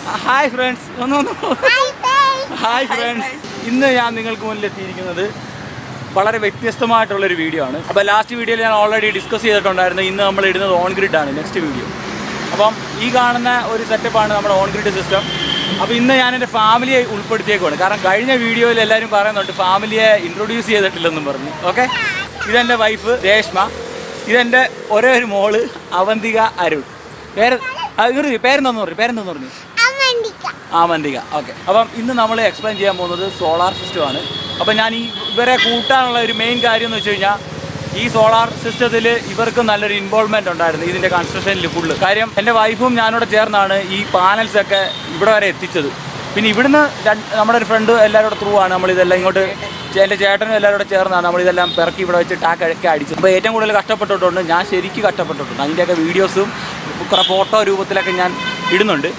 Hi friends ഒന്ന് ഒന്ന് hi friends ഇന്ന് ഞാൻ നിങ്ങൾക്ക് മുന്നിൽ എത്തിയിരിക്കുന്നത് വളരെ വ്യത്യസ്തമായിട്ടുള്ളൊരു വീഡിയോ ആണ് അപ്പോൾ ലാസ്റ്റ് വീഡിയോയിൽ ഞാൻ ഓൾറെഡി ഡിസ്കസ് ചെയ്തിട്ടുണ്ടായിരുന്നു ഇന്ന് നമ്മൾ ഇടുന്നത് ഓൺ ഗ്രിഡ് ആണ് നെക്സ്റ്റ് വീഡിയോ അപ്പം ഈ കാണുന്ന ഒരു സെറ്റപ്പാണ് നമ്മുടെ ഓൺ ഗ്രിഡ് സിസ്റ്റം അപ്പോൾ ഇന്ന് ഞാൻ എൻ്റെ ഫാമിലിയെ ഉൾപ്പെടുത്തിയേക്കുവാണ് കാരണം കഴിഞ്ഞ വീഡിയോയിൽ എല്ലാവരും പറയുന്നുണ്ട് ഫാമിലിയെ ഇൻട്രൊഡ്യൂസ് ചെയ്തിട്ടില്ലെന്നും പറഞ്ഞു ഓക്കെ ഇതെൻ്റെ വൈഫ് രേഷ്മ ഇതെൻ്റെ ഒരേ ഒരു മോള് അവന്തിക അരുൺ പേര് ആ, ഇവര് പേരെന്താന്ന് പറഞ്ഞു പേരെന്താന്ന് പറഞ്ഞു ആമന്തിക ഓക്കെ അപ്പം ഇന്ന് നമ്മൾ എക്സ്പ്ലെയിൻ ചെയ്യാൻ പോകുന്നത് സോളാർ സിസ്റ്റമാണ് അപ്പം ഞാൻ ഈ ഇവരെ കൂട്ടാനുള്ള ഒരു മെയിൻ കാര്യം എന്ന് വെച്ച് കഴിഞ്ഞാൽ ഈ സോളാർ സിസ്റ്റത്തിൽ ഇവർക്ക് നല്ലൊരു ഇൻവോൾവ്മെൻ്റ് ഉണ്ടായിരുന്നു ഇതിൻ്റെ കൺസ്ട്രക്ഷനിൽ ഫുള്ള് കാര്യം എൻ്റെ വൈഫും ഞാനോട് ചേർന്നാണ് ഈ പാനൽസ് ഒക്കെ ഇവിടെ വരെ എത്തിച്ചത് പിന്നെ ഇവിടുന്ന് രണ്ട് നമ്മുടെ ഒരു ഫ്രണ്ട് എല്ലാവരും ത്രൂ ആണ് നമ്മൾ ഇതെല്ലാം ഇങ്ങോട്ട് ചേ- എൻ്റെ ചേട്ടനും എല്ലാവരും കൂടെ ചേർന്നാണ് നമ്മൾ ഇതെല്ലാം പിറക്കി ഇവിടെ വെച്ച് ടാക്കൊക്കെ അടിച്ചത് അപ്പോൾ ഏറ്റവും കൂടുതൽ കഷ്ടപ്പെട്ടിട്ടുണ്ട് ഞാൻ ശരിക്കും കഷ്ടപ്പെട്ടിട്ടുണ്ട് അതിൻ്റെയൊക്കെ വീഡിയോസും കുറേ ഫോട്ടോ രൂപത്തിലൊക്കെ ഞാൻ ഇടുന്നുണ്ട്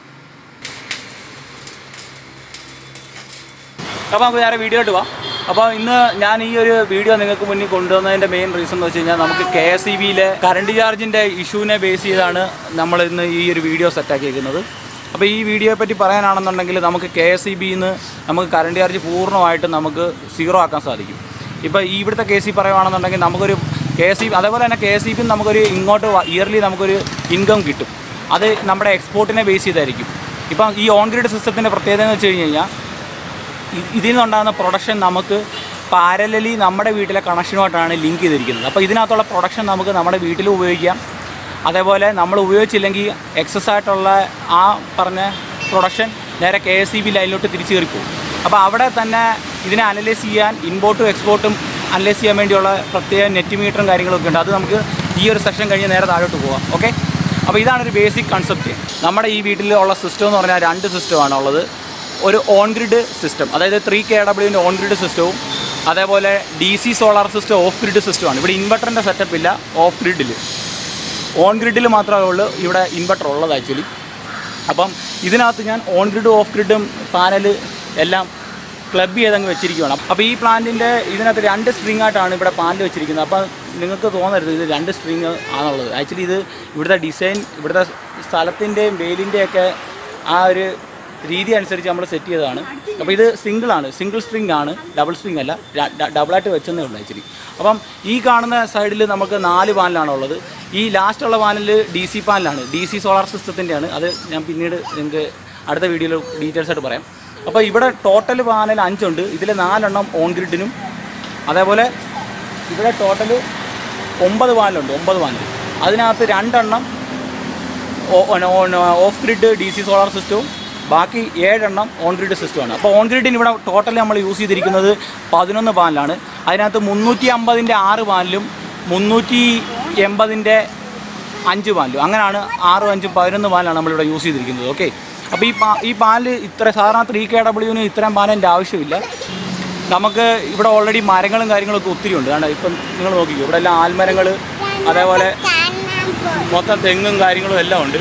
അപ്പോൾ നമുക്ക് നേരെ വീഡിയോ ഇട്ട് പോവാം അപ്പോൾ ഇന്ന് ഞാൻ ഈ ഒരു വീഡിയോ നിങ്ങൾക്ക് മുന്നിൽ കൊണ്ടുവന്നതിൻ്റെ മെയിൻ റീസൺ എന്ന് വെച്ച് കഴിഞ്ഞാൽ നമുക്ക് കെ എസ് ഇ ബിയിലെ കറണ്ട് ചാർജിൻ്റെ ഇഷ്യൂവിനെ ബേസ് ചെയ്താണ് നമ്മൾ ഇന്ന് ഈ ഒരു വീഡിയോ സെറ്റാക്കിയിരിക്കുന്നത് അപ്പോൾ ഈ വീഡിയോയെ പറ്റി പറയാനാണെന്നുണ്ടെങ്കിൽ നമുക്ക് കെ എസ് ഇ ബിന്ന് നമുക്ക് കറണ്ട് ചാർജ് പൂർണ്ണമായിട്ട് നമുക്ക് സീറോ ആക്കാൻ സാധിക്കും ഇപ്പോൾ ഈ ഇവിടുത്തെ കേസിൽ പറയുവാണെന്നുണ്ടെങ്കിൽ നമുക്കൊരു കെ എസ് ഇ അതേപോലെ തന്നെ കെ എസ് ഇ ബി നമുക്കൊരു ഇങ്ങോട്ട് ഇയർലി നമുക്കൊരു ഇൻകം കിട്ടും അത് നമ്മുടെ എക്സ്പോർട്ടിനെ ബേസ് ചെയ്തായിരിക്കും ഇപ്പം ഈ ഓൺ ഗ്രിഡ് സിസ്റ്റത്തിൻ്റെ പ്രത്യേകത എന്ന് വെച്ച് കഴിഞ്ഞ് കഴിഞ്ഞാൽ ഇ- ഇതിൽ നിന്നുണ്ടാകുന്ന പ്രൊഡക്ഷൻ നമുക്ക് പാരലലി നമ്മുടെ വീട്ടിലെ കണക്ഷനുമായിട്ടാണ് ലിങ്ക് ചെയ്തിരിക്കുന്നത് അപ്പോൾ ഇതിനകത്തുള്ള പ്രൊഡക്ഷൻ നമുക്ക് നമ്മുടെ വീട്ടിലും ഉപയോഗിക്കാം അതേപോലെ നമ്മൾ ഉപയോഗിച്ചില്ലെങ്കിൽ എക്സസ് ആയിട്ടുള്ള ആ പറഞ്ഞ പ്രൊഡക്ഷൻ നേരെ കെ എസ് ഇ ബി ലൈനിലോട്ട് തിരിച്ചു കയറി പോകും അപ്പോൾ അവിടെ തന്നെ ഇതിനെ അനലൈസ് ചെയ്യാൻ ഇമ്പോർട്ടും എക്സ്പോർട്ടും അനലൈസ് ചെയ്യാൻ വേണ്ടിയുള്ള പ്രത്യേക നെറ്റ് മീറ്ററും കാര്യങ്ങളൊക്കെ ഉണ്ട് അത് നമുക്ക് ഈ ഒരു സെഷൻ കഴിഞ്ഞ് നേരെ താഴോട്ട് പോകാം ഓക്കെ അപ്പോൾ ഇതാണ് ഒരു ബേസിക് കൺസെപ്റ്റ് നമ്മുടെ ഈ വീട്ടിലുള്ള സിസ്റ്റം എന്ന് പറഞ്ഞാൽ രണ്ട് സിസ്റ്റമാണ് ഉള്ളത് ഒരു ഓൺ ഗ്രിഡ് സിസ്റ്റം അതായത് ത്രീ കെ ഡബ്ല്യുവിൻ്റെ ഓൺ ഗ്രിഡ് സിസ്റ്റവും അതേപോലെ D C solar system off grid സിസ്റ്റമാണ് ഇവിടെ ഇൻവെർട്ടറിൻ്റെ സെറ്റപ്പ് ഇല്ല ഓഫ് ഗ്രിഡിൽ ഓൺ ഗ്രിഡിൽ മാത്രമേ ഉള്ളൂ ഇവിടെ ഇൻവെർട്ടർ ഉള്ളത് ആക്ച്വലി അപ്പം ഇതിനകത്ത് ഞാൻ ഓൺ ഗ്രിഡും ഓഫ് ഗ്രിഡും പാനൽ എല്ലാം ക്ലബ് ചെയ്തങ്ങ് വെച്ചിരിക്കുകയാണ് അപ്പോൾ ഈ പ്ലാന്റിൻ്റെ ഇതിനകത്ത് രണ്ട് സ്ട്രിങ് ആയിട്ടാണ് ഇവിടെ പാനൽ വെച്ചിരിക്കുന്നത് അപ്പോൾ നിങ്ങൾക്ക് തോന്നരുത് ഇത് രണ്ട് സ്ട്രിങ് ആണുള്ളത് ആക്ച്വലി ഇത് ഇവിടുത്തെ ഡിസൈൻ ഇവിടുത്തെ സ്ഥലത്തിൻ്റെയും വെയിലിൻ്റെയൊക്കെ ആ ഒരു രീതി അനുസരിച്ച് നമ്മൾ സെറ്റ് ചെയ്തതാണ് അപ്പോൾ ഇത് സിംഗിളാണ് സിംഗിൾ സ്ട്രിങ് ആണ് ഡബിൾ സ്ട്രിങ് അല്ല ര- ഡ- ഡബിളായിട്ട് വെച്ചെന്നേ ഉള്ളൂ ആക്ച്വലി അപ്പം ഈ കാണുന്ന സൈഡിൽ നമുക്ക് നാല് പാനലാണ് ഉള്ളത് ഈ ലാസ്റ്റുള്ള പാനൽ ഡി സി പാനലാണ് ഡി സി സോളാർ സിസ്റ്റത്തിൻ്റെയാണ് അത് ഞാൻ പിന്നീട് നിങ്ങൾക്ക് അടുത്ത വീഡിയോയിൽ ഡീറ്റെയിൽസ് ആയിട്ട് പറയാം അപ്പോൾ ഇവിടെ ടോട്ടൽ പാനൽ അഞ്ചുണ്ട് ഇതിൽ നാലെണ്ണം ഓൺ ഗ്രിഡിനും അതേപോലെ ഇവിടെ ടോട്ടൽ ഒമ്പത് പാനലുണ്ട് ഒമ്പത് പാനൽ അതിനകത്ത് രണ്ടെണ്ണം off grid D C solar സിസ്റ്റവും ബാക്കി ഏഴെണ്ണം ഓൺ ഗ്രിഡ് സിസ്റ്റമാണ് അപ്പോൾ ഓൺ ഗ്രിഡിന് ഇവിടെ ടോട്ടൽ നമ്മൾ യൂസ് ചെയ്തിരിക്കുന്നത് പതിനൊന്ന് പാനലാണ് അതിനകത്ത് മുന്നൂറ്റി അമ്പതിൻ്റെ ആറ് പാനലും മുന്നൂറ്റി എൺപതിൻ്റെ അഞ്ച് പാനലും അങ്ങനെയാണ് ആറും അഞ്ചും പതിനൊന്ന് പാനലാണ് നമ്മളിവിടെ യൂസ് ചെയ്തിരിക്കുന്നത് ഓക്കെ അപ്പോൾ ഈ പാ ഈ പാല് ഇത്ര സാധാരണ ത്രീ കെ ഡബ്ല്യുവിന് ഇത്രയും പാലിൻ്റെ ആവശ്യമില്ല നമുക്ക് ഇവിടെ ഓൾറെഡി മരങ്ങളും കാര്യങ്ങളൊക്കെ ഒത്തിരി ഉണ്ട് കാരണം ഇപ്പം നിങ്ങൾ നോക്കിക്കോ ഇവിടെ എല്ലാം ആൽമരങ്ങൾ അതേപോലെ മൊത്തം തെങ്ങും കാര്യങ്ങളും എല്ലാം ഉണ്ട്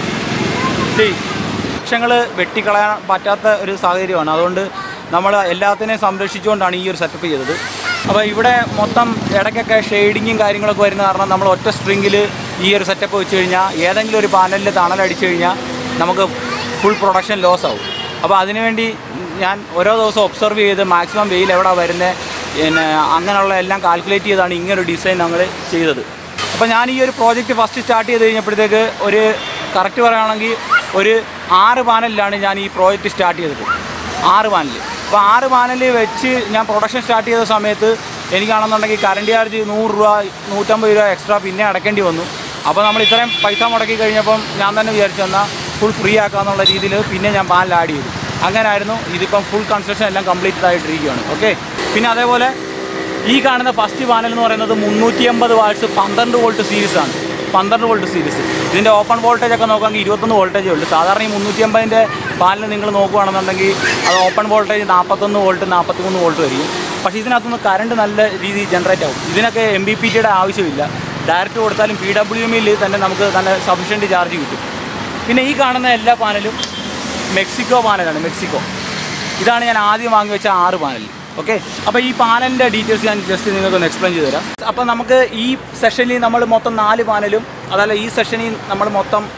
ശരി വൃക്ഷങ്ങൾ വെട്ടിക്കളയാൻ പറ്റാത്ത ഒരു സാഹചര്യമാണ് അതുകൊണ്ട് നമ്മൾ എല്ലാത്തിനെയും സംരക്ഷിച്ചുകൊണ്ടാണ് ഈ ഒരു സെറ്റപ്പ് ചെയ്തത് അപ്പോൾ ഇവിടെ മൊത്തം ഇടയ്ക്കൊക്കെ ഷെയ്ഡിങ്ങും കാര്യങ്ങളൊക്കെ വരുന്ന കാരണം നമ്മൾ ഒറ്റ സ്ട്രിങ്ങിൽ ഈ ഒരു സെറ്റപ്പ് വെച്ച് കഴിഞ്ഞാൽ ഏതെങ്കിലും ഒരു പാനലിൽ തണലടിച്ചു കഴിഞ്ഞാൽ നമുക്ക് ഫുൾ പ്രൊഡക്ഷൻ ലോസ് ആവും അപ്പോൾ അതിനുവേണ്ടി ഞാൻ ഓരോ ദിവസം ഒബ്സർവ് ചെയ്ത് മാക്സിമം വെയിൽ എവിടെ വരുന്നത് പിന്നെ അങ്ങനെയുള്ള എല്ലാം കാൽക്കുലേറ്റ് ചെയ്താണ് ഇങ്ങനൊരു ഡിസൈൻ നമ്മൾ ചെയ്തത് അപ്പോൾ ഞാൻ ഈ ഒരു പ്രോജക്റ്റ് ഫസ്റ്റ് സ്റ്റാർട്ട് ചെയ്ത് കഴിഞ്ഞപ്പോഴത്തേക്ക് ഒരു കറക്റ്റ് പറയുകയാണെങ്കിൽ ഒരു ആറ് പാനലിലാണ് ഞാൻ ഈ പ്രോജക്റ്റ് സ്റ്റാർട്ട് ചെയ്തത് ആറ് പാനൽ അപ്പോൾ ആറ് പാനൽ വെച്ച് ഞാൻ പ്രൊഡക്ഷൻ സ്റ്റാർട്ട് ചെയ്ത സമയത്ത് എനിക്കാണെന്നുണ്ടെങ്കിൽ കറണ്ട് ചാർജ് നൂറ് രൂപ നൂറ്റമ്പത് രൂപ എക്സ്ട്രാ പിന്നെ അടക്കേണ്ടി വന്നു അപ്പോൾ നമ്മൾ ഇത്രയും പൈസ മുടക്കി കഴിഞ്ഞപ്പം ഞാൻ തന്നെ വിചാരിച്ചു എന്നാൽ ഫുൾ ഫ്രീ ആക്കാന്നുള്ള രീതിയിൽ പിന്നെ ഞാൻ പാനൽ ആഡ് ചെയ്തു അങ്ങനെയായിരുന്നു ഇതിപ്പം ഫുൾ കൺസ്ട്രക്ഷൻ എല്ലാം കംപ്ലീറ്റ് ആയിട്ടിരിക്കുകയാണ് ഓക്കെ പിന്നെ അതേപോലെ ഈ കാണുന്ന ഫസ്റ്റ് പാനൽ എന്ന് പറയുന്നത് മുന്നൂറ്റി എൺപത് വാട്ട്സ് പന്ത്രണ്ട് വോൾട്ട് സീരീസ് ആണ് പന്ത്രണ്ട് വോൾട്ട് സീരീസ് ഇതിൻ്റെ ഓപ്പൺ വോൾട്ടേജ് ഒക്കെ നോക്കുകയാണെങ്കിൽ ഇരുപത്തൊന്ന് വോൾട്ടേജേ ഉള്ളൂ സാധാരണ ഈ മുന്നൂറ്റി എൺപതിൻ്റെ പാനൽ നിങ്ങൾ നോക്കുകയാണെന്നുണ്ടെങ്കിൽ അത് ഓപ്പൺ വോൾട്ടേജ് നാൽപ്പത്തൊന്ന് വോൾട്ട് നാൽപ്പത്തിമൂന്ന് വോൾട്ട് വരും പക്ഷേ ഇതിനകത്തുനിന്ന് കറണ്ട് നല്ല രീതിയിൽ ജനറേറ്റ് ആവും ഇതിനൊക്കെ എം ബി പി ടിയുടെ ആവശ്യമില്ല ഡയറക്റ്റ് കൊടുത്താലും പി ഡബ്ല്യു എമ്മിൽ തന്നെ നമുക്ക് നല്ല സഫീഷ്യൻറ്റ് ചാർജ് കിട്ടും പിന്നെ ഈ കാണുന്ന എല്ലാ പാനലും മെക്സിക്കോ പാനലാണ് മെക്സിക്കോ ഇതാണ് ഞാൻ ആദ്യം വാങ്ങി വെച്ച ആറ് പാനൽ ഓക്കെ അപ്പോൾ ഈ പാനലിൻ്റെ ഡീറ്റെയിൽസ് ഞാൻ ജസ്റ്റ് നിങ്ങൾക്കൊന്ന് എക്സ്പ്ലെയിൻ ചെയ്ത് തരാം അപ്പോൾ നമുക്ക് ഈ സെഷനിൽ നമ്മൾ മൊത്തം നാല് പാനലും അതല്ല ഈ സെഷനിൽ നമ്മൾ മൊത്തം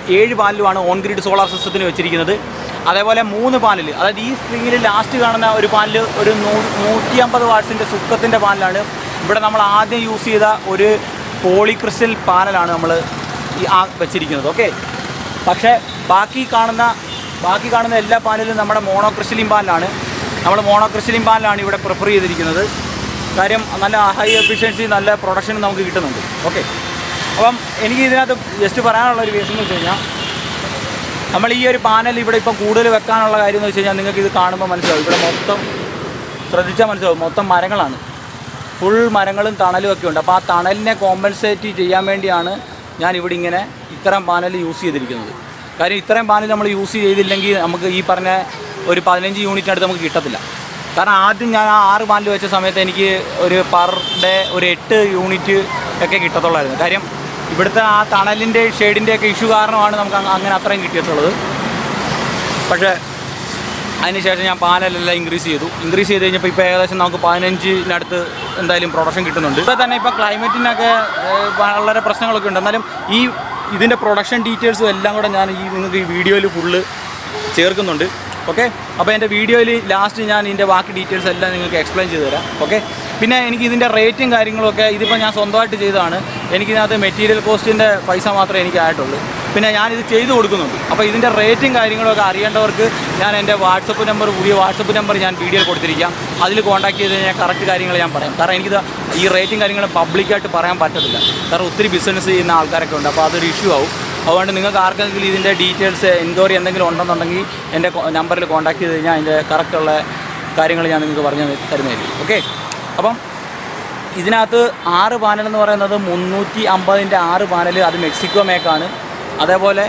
ഏഴ് പാനലുമാണ് ഓൺ ഗ്രിഡ് സോളാർ സിസ്റ്റത്തിന് വെച്ചിരിക്കുന്നത് അതേപോലെ മൂന്ന് പാനൽ അതായത് ഈ സ്പ്രിങ്ങിൽ ലാസ്റ്റ് കാണുന്ന ഒരു പാനൽ ഒരു നൂ- നൂറ്റി അമ്പത് വാട്ട്സിൻ്റെ സുക്കത്തിൻ്റെ പാനലാണ് ഇവിടെ നമ്മൾ ആദ്യം യൂസ് ചെയ്ത ഒരു പോളിക്രിസ്റ്റൽ പാനലാണ് നമ്മൾ ഈ ആ വെച്ചിരിക്കുന്നത് ഓക്കെ പക്ഷേ ബാക്കി കാണുന്ന ബാക്കി കാണുന്ന എല്ലാ പാനലും നമ്മുടെ മോണോ ക്രിസ്റ്റലിൻ പാനലാണ് നമ്മൾ മോണോ ക്രിസ്റ്റലിൻ പാനലാണ് ഇവിടെ പ്രിഫർ ചെയ്തിരിക്കുന്നത് കാര്യം നല്ല ഹൈ എഫിഷ്യൻസി നല്ല പ്രൊഡക്ഷൻ നമുക്ക് കിട്ടുന്നുണ്ട് ഓക്കെ അപ്പം എനിക്ക് ഇതിനകത്ത് ജസ്റ്റ് പറയാനുള്ള ഒരു കേസ് എന്ന് വെച്ച് കഴിഞ്ഞാൽ നമ്മൾ ഈ ഒരു പാനൽ ഇവിടെ ഇപ്പം കൂടുതൽ വെക്കാനുള്ള കാര്യം എന്ന് വെച്ച് കഴിഞ്ഞാൽ നിങ്ങൾക്ക് ഇത് കാണുമ്പോൾ മനസ്സിലാവും ഇവിടെ മൊത്തം ശ്രദ്ധിച്ചാൽ മനസ്സിലാവും മൊത്തം മരങ്ങളാണ് ഫുൾ മരങ്ങളും തണലും ഒക്കെ ഉണ്ട് അപ്പോൾ ആ തണലിനെ കോമ്പൻസേറ്റ് ചെയ്യാൻ വേണ്ടിയാണ് ഞാൻ ഇവിടെ ഇങ്ങനെ ഇത്തരം പാനൽ യൂസ് ചെയ്തിരിക്കുന്നത് കാര്യം ഇത്രയും പാനൽ നമ്മൾ യൂസ് ചെയ്തില്ലെങ്കിൽ നമുക്ക് ഈ പറഞ്ഞ ഒരു പതിനഞ്ച് യൂണിറ്റ് അടുത്ത് നമുക്ക് കിട്ടത്തില്ല കാരണം ആദ്യം ഞാൻ ആ ആറ് പാനൽ വെച്ച സമയത്ത് എനിക്ക് ഒരു പെർ ഡേ ഒരു എട്ട് യൂണിറ്റ് ഒക്കെ കിട്ടത്തുള്ളായിരുന്നു കാര്യം ഇവിടുത്തെ ആ തണലിൻ്റെ ഷെയ്ഡിൻ്റെ ഒക്കെ ഇഷ്യൂ കാരണമാണ് നമുക്ക് അങ്ങ- അങ്ങനെ അത്രയും കിട്ടിയിട്ടുള്ളത് പക്ഷേ അതിനുശേഷം ഞാൻ പാനലെല്ലാം ഇൻക്രീസ് ചെയ്തു ഇൻക്രീസ് ചെയ്ത് കഴിഞ്ഞപ്പോൾ ഇപ്പോൾ ഏകദേശം നമുക്ക് പതിനഞ്ചിനടുത്ത് എന്തായാലും പ്രൊഡക്ഷൻ കിട്ടുന്നുണ്ട് ഇപ്പോൾ തന്നെ ഇപ്പോൾ ക്ലൈമറ്റിനൊക്കെ ഏഹ്, വളരെ പ്രശ്നങ്ങളൊക്കെ ഉണ്ട് എന്നാലും ഈ ഇതിൻ്റെ പ്രൊഡക്ഷൻ ഡീറ്റെയിൽസും എല്ലാം കൂടെ ഞാൻ ഈ നിങ്ങൾക്ക് ഈ വീഡിയോയിൽ ഫുള്ള് ചേർക്കുന്നുണ്ട് ഓക്കെ അപ്പോൾ എൻ്റെ വീഡിയോയിൽ ലാസ്റ്റ് ഞാൻ ഇതിൻ്റെ ബാക്കി ഡീറ്റെയിൽസ് എല്ലാം നിങ്ങൾക്ക് എക്സ്പ്ലെയിൻ ചെയ്തു തരാം ഓക്കെ പിന്നെ എനിക്ക് ഇതിൻ്റെ റേറ്റും കാര്യങ്ങളൊക്കെ ഇതിപ്പോൾ ഞാൻ സ്വന്തമായിട്ട് ചെയ്തതാണ് എനിക്കിതിനകത്ത് മെറ്റീരിയൽ കോസ്റ്റിൻ്റെ പൈസ മാത്രമേ എനിക്ക് ആയിട്ടുള്ളൂ പിന്നെ ഞാനിത് ചെയ്തു കൊടുക്കുന്നുണ്ട് അപ്പോൾ ഇതിൻ്റെ റേറ്റും കാര്യങ്ങളൊക്കെ അറിയേണ്ടവർക്ക് ഞാൻ എൻ്റെ വാട്സപ്പ് നമ്പർ പുതിയ വാട്സപ്പ് നമ്പർ ഞാൻ വീഡിയോയിൽ കൊടുത്തിരിക്കാം അതിൽ കോൺടാക്ട് ചെയ്ത് കഴിഞ്ഞാൽ കറക്റ്റ് കാര്യങ്ങൾ ഞാൻ പറയാം കാരണം എനിക്കിത് ഈ റേറ്റും കാര്യങ്ങളും പബ്ലിക്കായിട്ട് പറയാൻ പറ്റത്തില്ല കാരണം ഒത്തിരി ബിസിനസ് ചെയ്യുന്ന ആൾക്കാരൊക്കെ ഉണ്ട് അപ്പോൾ അതൊരു ഇഷ്യൂ ആവും അതുകൊണ്ട് നിങ്ങൾക്ക് ആർക്കെങ്കിലും ഇതിൻ്റെ ഡീറ്റെയിൽസ് എൻക്വയറി എന്തെങ്കിലും ഉണ്ടെന്നുണ്ടെങ്കിൽ എൻ്റെ നമ്പറിൽ കോൺടാക്ട് ചെയ്ത് കഴിഞ്ഞാൽ അതിൻ്റെ കറക്റ്റുള്ള കാര്യങ്ങൾ ഞാൻ നിങ്ങൾക്ക് പറഞ്ഞു തരുന്നതായിരിക്കും ഓക്കെ അപ്പം ഇതിനകത്ത് ആറ് പാനൽ എന്ന് പറയുന്നത് മുന്നൂറ്റി അമ്പതിൻ്റെ ആറ് പാനൽ അത് മെക്സിക്കോ മേക്കാണ് അതേപോലെ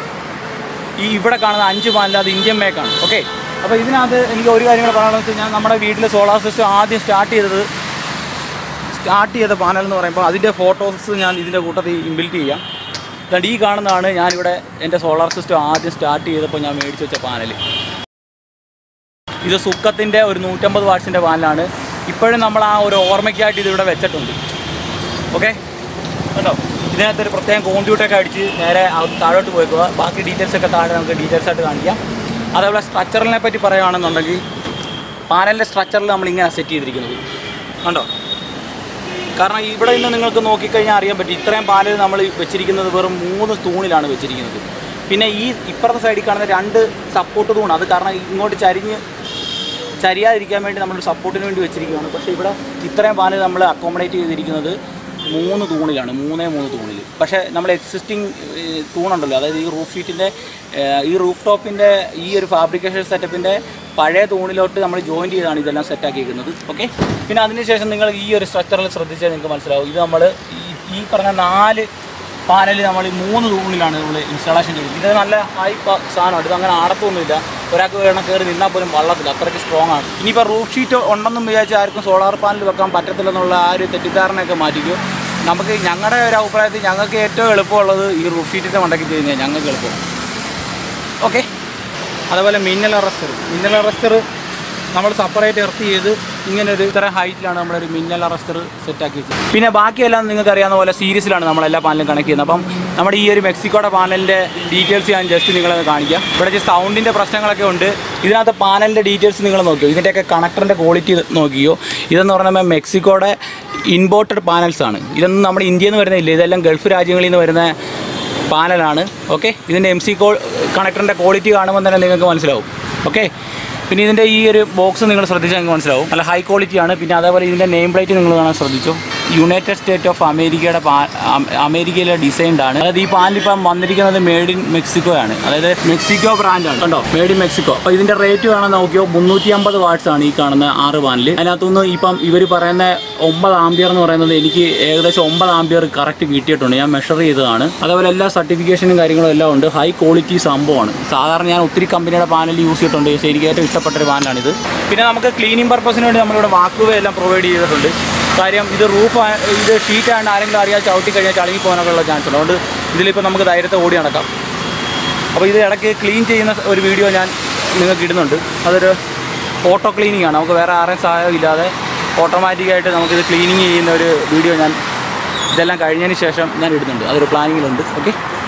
ഈ ഇവിടെ കാണുന്ന അഞ്ച് പാനൽ അത് ഇന്ത്യൻ മേക്കാണ് ഓക്കെ അപ്പോൾ ഇതിനകത്ത് എനിക്ക് ഒരു കാര്യം കൂടെ പറയാനുള്ളത് വെച്ച് കഴിഞ്ഞാൽ നമ്മുടെ വീട്ടിൽ സോളാർ സിസ്റ്റം ആദ്യം സ്റ്റാർട്ട് ചെയ്തത് സ്റ്റാർട്ട് ചെയ്ത പാനൽ എന്ന് പറയുമ്പോൾ അതിൻ്റെ ഫോട്ടോസ് ഞാൻ ഇതിൻ്റെ കൂട്ടത്തിൽ ഇൻബിൽറ്റ് ചെയ്യാം അതുകൊണ്ട് ഈ കാണുന്നതാണ് ഞാനിവിടെ എൻ്റെ സോളാർ സിസ്റ്റം ആദ്യം സ്റ്റാർട്ട് ചെയ്തപ്പോൾ ഞാൻ മേടിച്ച് വെച്ച പാനൽ ഇത് സുക്കത്തിൻ്റെ ഒരു നൂറ്റമ്പത് വാട്ട്സിൻ്റെ പാനലാണ് ഇപ്പോഴും നമ്മൾ ആ ഒരു ഓർമ്മയ്ക്കായിട്ട് ഇതിവിടെ വെച്ചിട്ടുണ്ട് ഓക്കെ കേട്ടോ ഇതിനകത്തൊരു പ്രത്യേകം കോമ്പ്യൂട്ടറൊക്കെ അടിച്ച് നേരെ ആ- താഴോട്ട് പോയിക്കുക ബാക്കി ഡീറ്റെയിൽസ് ഒക്കെ താഴെ നമുക്ക് ഡീറ്റെയിൽസ് ആയിട്ട് കാണിക്കാം അതേപോലെ സ്ട്രക്ചറിനെ പറ്റി പറയുകയാണെന്നുണ്ടെങ്കിൽ പാനലിൻ്റെ സ്ട്രക്ചറിൽ നമ്മൾ ഇങ്ങനെ സെറ്റ് ചെയ്തിരിക്കുന്നത് കണ്ടോ കാരണം ഇവിടെ നിന്ന് നിങ്ങൾക്ക് നോക്കിക്കഴിഞ്ഞാൽ അറിയാൻ പറ്റും ഇത്രയും പാനൽ നമ്മൾ വെച്ചിരിക്കുന്നത് വെറും മൂന്ന് തൂണിലാണ് വെച്ചിരിക്കുന്നത് പിന്നെ ഈ ഇപ്പുറത്തെ സൈഡിൽ കാണുന്ന രണ്ട് സപ്പോർട്ട് തൂണ് അത് കാരണം ഇങ്ങോട്ട് ചരിഞ്ഞ് ചരിയാതിരിക്കാൻ വേണ്ടി നമ്മൾ സപ്പോർട്ടിന് വേണ്ടി വെച്ചിരിക്കുകയാണ് പക്ഷേ ഇവിടെ ഇത്രയും പാനൽ നമ്മൾ അക്കോമഡേറ്റ് ചെയ്തിരിക്കുന്നത് മൂന്ന് തൂണിലാണ് മൂന്നേ മൂന്ന് തൂണിൽ പക്ഷേ നമ്മൾ എക്സിസ്റ്റിംഗ് തൂണുണ്ടല്ലോ അതായത് ഈ റൂഫ് ഷീറ്റിൻ്റെ ഈ റൂഫ് ടോപ്പിൻ്റെ ഈ ഒരു ഫാബ്രിക്കേഷൻ സെറ്റപ്പിൻ്റെ പഴയ തൂണിലോട്ട് നമ്മൾ ജോയിൻറ്റ് ചെയ്താണ് ഇതെല്ലാം സെറ്റാക്കിയിരിക്കുന്നത് ഓക്കെ പിന്നെ അതിനുശേഷം നിങ്ങൾ ഈ ഒരു സ്ട്രക്ചറിൽ ശ്രദ്ധിച്ചാൽ നിങ്ങൾക്ക് മനസ്സിലാവും ഇത് നമ്മൾ ഈ ഈ പറഞ്ഞ നാല് പാനൽ നമ്മൾ ഈ മൂന്ന് തൂണിലാണ് നമ്മൾ ഇൻസ്റ്റാളേഷൻ ചെയ്തത് ഇത് നല്ല ഹൈ സാധനമാണ് ഇത് അങ്ങനെ ആടത്തൊന്നുമില്ല ഒരാൾക്ക് വേണം കയറി നിന്നാൽ പോലും വള്ളത്തില്ല അത്രയ്ക്ക് സ്ട്രോങ് ആണ് ഇനിയിപ്പോൾ റൂഫ് ഷീറ്റ് ഉണ്ടെന്നും വിചാരിച്ച് ആർക്കും സോളാർ പാനൽ വെക്കാൻ പറ്റത്തില്ലെന്നുള്ള ആ ഒരു തെറ്റിദ്ധാരണയൊക്കെ മാറ്റിക്കും നമുക്ക് ഞങ്ങളുടെ ഒരു അഭിപ്രായത്തിൽ ഞങ്ങൾക്ക് ഏറ്റവും എളുപ്പമുള്ളത് ഈ റൂഫ് ഷീറ്റിൻ്റെ മണ്ടയ്ക്ക് ചെയ്യുന്നത് ഞങ്ങൾക്ക് എളുപ്പം ഓക്കെ അതുപോലെ മിന്നൽ അറസ്റ്റർ മിന്നൽ അറസ്റ്റർ നമ്മൾ സെപ്പറേറ്റ് എർത്ത് ചെയ്ത് ഇങ്ങനെ ഒരു ഇത്ര ഹൈറ്റിലാണ് നമ്മളൊരു മിന്നൽ അറസ്റ്റർ സെറ്റാക്കി വെച്ചത് പിന്നെ ബാക്കിയെല്ലാം നിങ്ങൾക്ക് അറിയാവുന്ന പോലെ സീരീസിലാണ് നമ്മൾ എല്ലാ പാനലും കണക്ട് ചെയ്യുന്നത് അപ്പം നമ്മുടെ ഈ ഒരു മെക്സിക്കോയുടെ പാനലിൻ്റെ ഡീറ്റെയിൽസ് ഞാൻ ജസ്റ്റ് നിങ്ങളെ കാണിക്കാം ഇവിടെ സൗണ്ടിൻ്റെ പ്രശ്നങ്ങളൊക്കെ ഉണ്ട് ഇതിനകത്ത് പാനലിൻ്റെ ഡീറ്റെയിൽസ് നിങ്ങൾ നോക്കിയോ ഇതിൻ്റെയൊക്കെ കണക്ടറിൻ്റെ ക്വാളിറ്റി നോക്കിയോ ഇതെന്ന് പറഞ്ഞാൽ മെക്സിക്കോയുടെ ഇമ്പോർട്ടഡ് പാനൽസ് ആണ് ഇതൊന്നും നമ്മുടെ ഇന്ത്യയിൽ നിന്ന് വരുന്നില്ല ഇതെല്ലാം ഗൾഫ് രാജ്യങ്ങളിൽ നിന്ന് വരുന്ന പാനലാണ് ഓക്കെ ഇതിൻ്റെ എം സി കോ കണക്ടറിൻ്റെ ക്വാളിറ്റി കാണുമ്പോൾ തന്നെ നിങ്ങൾക്ക് മനസ്സിലാവും ഓക്കെ പിന്നെ ഇതിൻ്റെ ഈ ഒരു ബോക്സ് നിങ്ങൾ ശ്രദ്ധിച്ചാൽ നിങ്ങൾക്ക് മനസ്സിലാവും നല്ല ഹൈ ക്വാളിറ്റിയാണ് പിന്നെ അതേപോലെ ഇതിൻ്റെ നെയിം പ്ലേറ്റ് നിങ്ങൾ കാണാൻ ശ്രദ്ധിച്ചു യുണൈറ്റഡ് സ്റ്റേറ്റ് ഓഫ് അമേരിക്കയുടെ പാ അം- അമേരിക്കയിലെ ഡിസൈൻഡ് ആണ് അതായത് ഈ പാനൽ ഇപ്പം വന്നിരിക്കുന്നത് മേഡ് ഇൻ മെക്സിക്കോ ആണ് അതായത് മെക്സിക്കോ ബ്രാൻഡാണ് കണ്ടോ മേഡ് ഇൻ മെക്സിക്കോ അപ്പോൾ ഇതിൻ്റെ റേറ്റ് വേണം നോക്കിയോ മുന്നൂറ്റി അമ്പത് വാട്ട്സ് ആണ് ഈ കാണുന്ന ആറ് പാനൽ അതിനകത്തുനിന്ന് ഇപ്പം ഇവർ പറയുന്ന ഒമ്പത് ആംബിയർ എന്ന് പറയുന്നത് എനിക്ക് ഏകദേശം ഒമ്പത് ആംബിയർ കറക്റ്റ് കിട്ടിയിട്ടുണ്ട് ഞാൻ മെഷർ ചെയ്തതാണ് അതേപോലെ എല്ലാ സർട്ടിഫിക്കേഷനും കാര്യങ്ങളും എല്ലാം ഉണ്ട് ഹൈ ക്വാളിറ്റി സംഭവമാണ് സാധാരണ ഞാൻ ഒത്തിരി കമ്പനിയുടെ പാനൽ യൂസ് ചെയ്തിട്ടുണ്ട് പക്ഷേ എനിക്ക് ഏറ്റവും ഇഷ്ടപ്പെട്ട ഒരു പാനലാണിത് പിന്നെ നമുക്ക് ക്ലീനിങ് പർപ്പസിന് വേണ്ടി നമ്മളിവിടെ വാക്കുവേ എല്ലാം പ്രൊവൈഡ് ചെയ്തിട്ടുണ്ട് കാര്യം ഇത് റൂഫ് ഇത് ഷീറ്റ് ആയതുകൊണ്ട് ആരെങ്കിലും അറിയാതെ ചവിട്ടി കഴിഞ്ഞാൽ ചളുങ്ങി പോകാനൊക്കെ ഉള്ള ചാൻസ് ഉണ്ട് അതുകൊണ്ട് ഇതിലിപ്പോൾ നമുക്ക് ധൈര്യത്തെ ഓടി നടക്കാം അപ്പോൾ ഇത് ഇടയ്ക്ക് ക്ലീൻ ചെയ്യുന്ന ഒരു വീഡിയോ ഞാൻ നിങ്ങൾക്ക് ഇടുന്നുണ്ട് അതൊരു ഓട്ടോ ക്ലീനിങ് ആണ് നമുക്ക് വേറെ ആരെയും സഹായം ഇല്ലാതെ ഓട്ടോമാറ്റിക്കായിട്ട് നമുക്കിത് ക്ലീനിങ് ചെയ്യുന്ന ഒരു വീഡിയോ ഞാൻ ഇതെല്ലാം കഴിഞ്ഞതിന് ശേഷം ഞാൻ ഇടുന്നുണ്ട് അതൊരു പ്ലാനിങ്ങിലുണ്ട് ഓക്കെ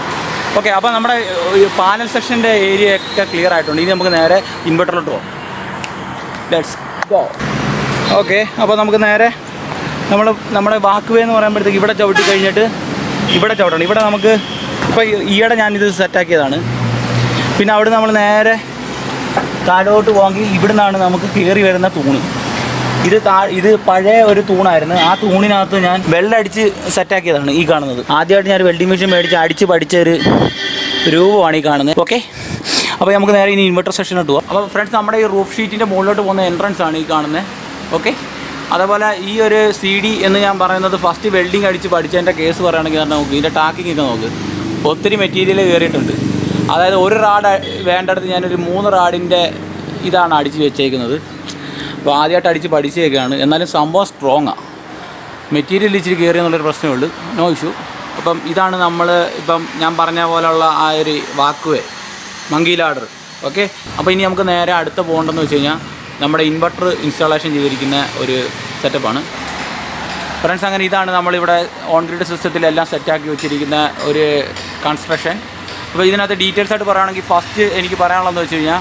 ഓക്കെ അപ്പോൾ നമ്മുടെ പാനൽ സെക്ഷൻ്റെ ഏരിയ ഒക്കെ ക്ലിയർ ആയിട്ടുണ്ട് ഇനി നമുക്ക് നേരെ ഇൻവെർട്ടറിലോട്ട് പോകാം ലെറ്റ്സ് ഗോ ഓക്കെ അപ്പോൾ നമുക്ക് നേരെ നമ്മൾ നമ്മുടെ വാക്ക് വേ എന്ന് പറയുമ്പോഴത്തേക്ക് ഇവിടെ ചവിട്ടി കഴിഞ്ഞിട്ട് ഇവിടെ ചവിട്ടണം ഇവിടെ നമുക്ക് ഇപ്പോൾ ഈയിടെ ഞാനിത് സെറ്റാക്കിയതാണ് പിന്നെ അവിടെ നമ്മൾ നേരെ താഴോട്ട് പോകെങ്കിൽ ഇവിടെ നിന്നാണ് നമുക്ക് കയറി വരുന്ന തൂണ് ഇത് താ ഇത് പഴയ ഒരു തൂണായിരുന്നു ആ തൂണിനകത്ത് ഞാൻ വെള്ളമടിച്ച് സെറ്റാക്കിയതാണ് ഈ കാണുന്നത് ആദ്യമായിട്ട് ഞാൻ വെൽഡിംഗ് മെഷീൻ മേടിച്ച് അടിച്ച് പഠിച്ച ഒരു രൂപമാണ് ഈ കാണുന്നത് ഓക്കെ അപ്പോൾ നമുക്ക് നേരെ ഇനി ഇൻവെർട്ടർ സെക്ഷനോട്ട് പോകാം അപ്പോൾ ഫ്രണ്ട്സ് നമ്മുടെ ഈ റൂഫ് ഷീറ്റിൻ്റെ മുകളിലോട്ട് പോകുന്ന എൻട്രൻസ് ആണ് ഈ കാണുന്നത് ഓക്കെ അതേപോലെ ഈ ഒരു സി ഡി എന്ന് ഞാൻ പറയുന്നത് ഫസ്റ്റ് വെൽഡിങ് അടിച്ച് പഠിച്ചതിൻ്റെ കേസ് പറയുകയാണെങ്കിൽ തന്നെ നോക്ക് ഇതിൻ്റെ ടാക്കിംഗ് ഒക്കെ നോക്ക് ഒത്തിരി മെറ്റീരിയൽ കയറിയിട്ടുണ്ട് അതായത് ഒരു റാഡ് വേണ്ടടുത്ത് ഞാനൊരു മൂന്ന് റാഡിൻ്റെ ഇതാണ് അടിച്ച് വെച്ചേക്കുന്നത് അപ്പോൾ ആദ്യമായിട്ട് അടിച്ച് പഠിച്ചേക്കാണ് എന്നാലും സംഭവം സ്ട്രോങ്ങാണ് മെറ്റീരിയൽ ഇച്ചിരി കയറി എന്നുള്ളൊരു പ്രശ്നമേ ഉള്ളൂ നോ ഇഷ്യൂ അപ്പം ഇതാണ് നമ്മൾ ഇപ്പം ഞാൻ പറഞ്ഞ പോലെയുള്ള ആ ഒരു വാക്കുവേ മങ്കി ലാഡർ ഓക്കെ അപ്പോൾ ഇനി നമുക്ക് നേരെ അടുത്ത പോകേണ്ടതെന്ന് വെച്ച് കഴിഞ്ഞാൽ നമ്മുടെ ഇൻവെർട്ടർ ഇൻസ്റ്റാളേഷൻ ചെയ്തിരിക്കുന്ന ഒരു സെറ്റപ്പാണ് ഫ്രണ്ട്സ് അങ്ങനെ ഇതാണ് നമ്മളിവിടെ ഓൺ ഗ്രിഡ് സിസ്റ്റത്തിലെല്ലാം സെറ്റാക്കി വെച്ചിരിക്കുന്ന ഒരു കൺസ്ട്രക്ഷൻ അപ്പോൾ ഇതിനകത്ത് ഡീറ്റെയിൽസ് ആയിട്ട് പറയുകയാണെങ്കിൽ ഫസ്റ്റ് എനിക്ക് പറയാനുള്ളതെന്ന് വെച്ച് കഴിഞ്ഞാൽ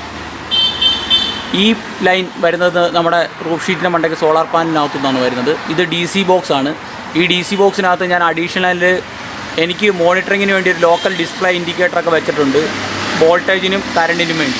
ഈ ലൈൻ വരുന്നത് നമ്മുടെ റൂഫ് ഷീറ്റിൻ്റെ മണ്ടയ്ക്ക് സോളാർ പാനലിനകത്തു നിന്നാണ് വരുന്നത് ഇത് ഡി സി ബോക്സ് ആണ് ഈ ഡി സി ബോക്സിനകത്ത് ഞാൻ അഡീഷണൽ എനിക്ക് മോണിറ്ററിങ്ങിന് വേണ്ടി ഒരു ലോക്കൽ ഡിസ്പ്ലേ ഇൻഡിക്കേറ്ററൊക്കെ വെച്ചിട്ടുണ്ട് വോൾട്ടേജിനും കറണ്ടിനും വേണ്ടി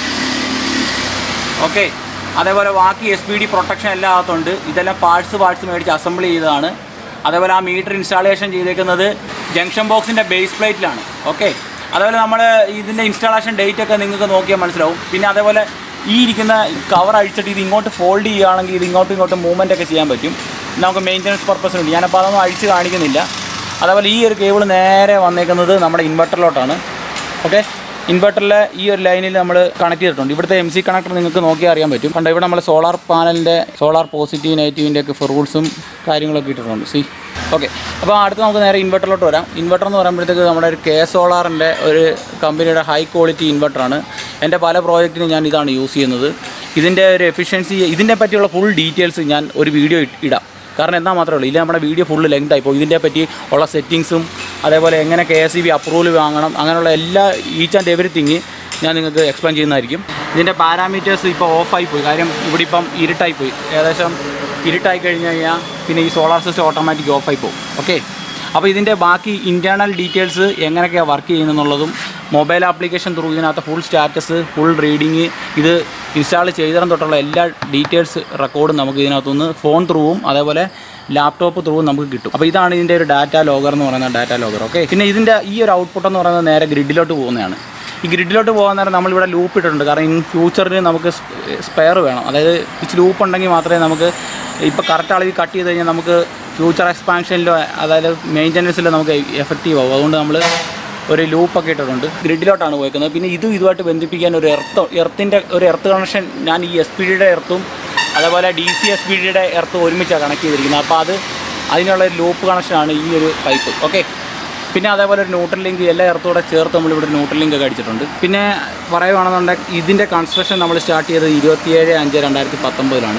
ഓക്കെ അതേപോലെ ബാക്കി എസ് പി ഡി പ്രൊട്ടക്ഷൻ എല്ലാം അകത്തുണ്ട് ഇതെല്ലാം പാർട്സ് പാർട്സ് മേടിച്ച് അസംബിൾ ചെയ്തതാണ് അതേപോലെ ആ മീറ്റർ ഇൻസ്റ്റാളേഷൻ ചെയ്തേക്കുന്നത് ജംഗ്ഷൻ ബോക്സിൻ്റെ ബേസ് പ്ലേറ്റിലാണ് ഓക്കെ അതേപോലെ നമ്മൾ ഇതിൻ്റെ ഇൻസ്റ്റാളേഷൻ ഡേറ്റ് ഒക്കെ നിങ്ങൾക്ക് നോക്കിയാൽ മനസ്സിലാവും പിന്നെ അതേപോലെ ഈ ഇരിക്കുന്ന കവർ അഴിച്ചിട്ട് ഇത് ഇങ്ങോട്ട് ഫോൾഡ് ചെയ്യുകയാണെങ്കിൽ ഇത് ഇങ്ങോട്ടും ഇങ്ങോട്ടും മൂവ്മെൻ്റ് ഒക്കെ ചെയ്യാൻ പറ്റും നമുക്ക് മെയിൻ്റനൻസ് പർപ്പസിന് വേണ്ടി ഞാനപ്പോൾ അതൊന്നും അഴിച്ച് കാണിക്കുന്നില്ല അതേപോലെ ഈ ഒരു കേബിൾ നേരെ വന്നേക്കുന്നത് നമ്മുടെ ഇൻവെർട്ടറിലോട്ടാണ് ഓക്കെ ഇൻവെർട്ടറിലെ ഈ ഒരു ലൈനിൽ നമ്മൾ കണക്ട് ചെയ്തിട്ടുണ്ട് ഇവിടുത്തെ എം സി കണക്ടർ നിങ്ങൾക്ക് നോക്കിയാൽ അറിയാൻ പറ്റും കണ്ടോ ഇവിടെ നമ്മൾ സോളാർ പാനലിൻ്റെ സോളാർ പോസിറ്റീവ് നെഗറ്റീവിൻ്റെ ഒക്കെ റൂൾസും കാര്യങ്ങളൊക്കെ ഇട്ടിട്ടുണ്ട് സി ഓക്കെ അപ്പോൾ അടുത്ത് നമുക്ക് നേരെ ഇൻവെർട്ടറിലോട്ട് വരാം ഇൻവെർട്ടർ എന്ന് പറയുമ്പോഴത്തേക്ക് നമ്മുടെ ഒരു കെ സോളാറിൻ്റെ ഒരു കമ്പനിയുടെ ഹൈ ക്വാളിറ്റി ഇൻവെർട്ടറാണ് എൻ്റെ പല പ്രോജക്റ്റിനും ഞാൻ ഇതാണ് യൂസ് ചെയ്യുന്നത് ഇതിൻ്റെ ഒരു എഫിഷ്യൻസി ഇതിനെ പറ്റിയുള്ള ഫുൾ ഡീറ്റെയിൽസ് ഞാൻ ഒരു വീഡിയോ ഇടാം കാരണം എന്നാൽ മാത്രമേ ഉള്ളൂ ഇല്ല നമ്മുടെ വീഡിയോ ഫുള്ള് ലെങ്ത് ആയിപ്പോൾ ഇതിനെ പറ്റി ഉള്ള സെറ്റിങ്സും അതേപോലെ എങ്ങനെ K S E B approval വാങ്ങണം അങ്ങനെയുള്ള എല്ലാ ഈച്ച് ആൻഡ് എവറിത്തിങ് ഞാൻ നിങ്ങൾക്ക് എക്സ്പ്ലെയിൻ ചെയ്യുന്നതായിരിക്കും ഇതിൻ്റെ പാരാമീറ്റേഴ്സ് ഇപ്പോൾ ഓഫായി പോയി കാര്യം ഇവിടെ ഇപ്പം ഇരുട്ടായി പോയി ഏകദേശം ഇരുട്ടായി കഴിഞ്ഞ് കഴിഞ്ഞാൽ പിന്നെ ഈ സോളാർ സിസ്റ്റം ഓട്ടോമാറ്റിക് ഓഫായി പോകും ഓക്കെ അപ്പോൾ ഇതിൻ്റെ ബാക്കി ഇൻറ്റേർണൽ ഡീറ്റെയിൽസ് എങ്ങനെയൊക്കെയാണ് വർക്ക് ചെയ്യുന്നതെന്നുള്ളതും മൊബൈൽ ആപ്ലിക്കേഷൻ ത്രൂ ഇതിനകത്ത് ഫുൾ സ്റ്റാറ്റസ് ഫുൾ റീഡിങ് ഇത് ഇൻസ്റ്റാൾ ചെയ്തിടം തൊട്ടുള്ള എല്ലാ ഡീറ്റെയിൽസ് റെക്കോർഡും നമുക്ക് ഇതിനകത്തുനിന്ന് ഫോൺ ത്രൂവും അതേപോലെ ലാപ്ടോപ്പ് ത്രൂവും നമുക്ക് കിട്ടും അപ്പോൾ ഇതാണ് ഇതിൻ്റെ ഒരു ഡാറ്റ ലോഗർ എന്ന് പറയുന്ന ഡാറ്റ ലോഗർ ഓക്കെ പിന്നെ ഇതിൻ്റെ ഈ ഒരു ഔട്ട്പുട്ട് എന്ന് പറയുന്നത് നേരെ ഗ്രിഡിലോട്ട് പോകുന്നതാണ് ഈ ഗ്രിഡിലോട്ട് പോകാൻ നേരം നമ്മളിവിടെ ലൂപ്പ് ഇട്ടിട്ടുണ്ട് കാരണം ഇൻ ഫ്യൂച്ചറിൽ നമുക്ക് സ്പെയർ വേണം അതായത് ഇച്ചിരി ലൂപ്പ് ഉണ്ടെങ്കിൽ മാത്രമേ നമുക്ക് ഇപ്പോൾ കറക്റ്റ് അളവിൽ കട്ട് ചെയ്ത് കഴിഞ്ഞാൽ നമുക്ക് ഫ്യൂച്ചർ എക്സ്പാൻഷനിലോ അതായത് മെയിൻ്റനൻസിലോ നമുക്ക് എഫക്റ്റീവ് ആവും അതുകൊണ്ട് നമ്മൾ ഒരു ലൂപ്പൊക്കെ ഇട്ടിട്ടുണ്ട് ഗ്രിഡിലോട്ടാണ് പോയേക്കുന്നത് പിന്നെ ഇതും ഇതുമായിട്ട് ബന്ധിപ്പിക്കാൻ ഒരു എർത്ത് എർത്തിൻ്റെ ഒരു എർത്ത് കണക്ഷൻ ഞാൻ ഈ എസ് പി ഡിയുടെ എർത്തും അതേപോലെ ഡി സി എസ് പി ഡിയുടെ എർത്ത് ഒരുമിച്ചാണ് കണക്ട് ചെയ്തിരിക്കുന്നത് അപ്പോൾ അത് അതിനുള്ള ഒരു ലൂപ്പ് കണക്ഷനാണ് ഈ ഒരു പൈപ്പ് ഓക്കെ പിന്നെ അതേപോലെ ഒരു ന്യൂട്രൽ ലിങ്ക് എല്ലാ എർത്തോടെ ചേർത്ത് നമ്മളിവിടെ ന്യൂട്രൽ ലിങ്ക് ഒക്കെ അടിച്ചിട്ടുണ്ട് പിന്നെ പറയുകയാണെന്നുണ്ടെങ്കിൽ ഇതിൻ്റെ കൺസ്ട്രക്ഷൻ നമ്മൾ സ്റ്റാർട്ട് ചെയ്തത് ഇരുപത്തിയേഴ് അഞ്ച് രണ്ടായിരത്തി പത്തൊമ്പതിലാണ്